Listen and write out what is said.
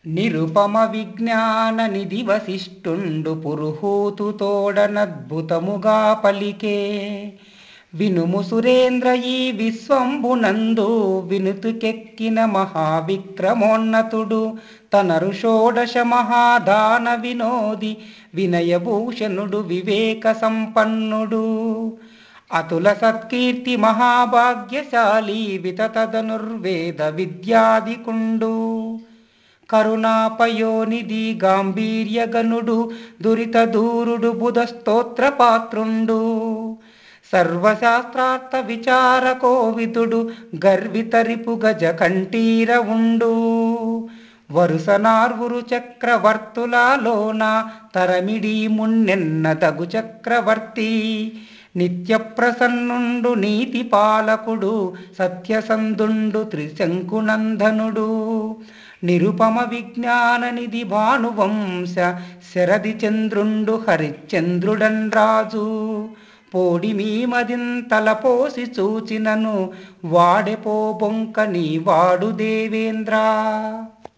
నిరుపమ విజ్ఞాన నిధి వశిష్ఠుండు పురుహూతు తోడనద్భుతముగా పలికే వినుము సురేంద్ర ఈ విశ్వంబునందు వినుతుకెక్కిన మహావిక్రమోన్నతుడు తనరు షోడశ మహాదాన వినోది వినయభూషణుడు వివేక సంపన్నుడు అతుల సత్కీర్తి మహాభాగ్యశాలి వితతధనుర్వేద విద్యాదికుండు కరుణాపయోనిధి గాంభీర్యగనుడు దురిత దూరుడు బుధ స్తోత్ర పాత్రుండు సర్వశాస్త్రార్థ విచార కోవిదుడు గర్వితరిపు గజ కంఠీర ఉండు వరుసనార్వురు చక్రవర్తులలోన తరమిడి మున్నెన్న తగు చక్రవర్తి నిత్య ప్రసన్నుండు నీతి పాలకుడు సత్యసంధుండు త్రిశంకునందనుడు నిరుపమ విజ్ఞాన నిధి భానువంశ శరది చంద్రుండు హరిశ్చంద్రుడన్ రాజు పోడి మీ మదింతల పోసి చూచినను వాడెపో బొంక నీ వాడు దేవేంద్ర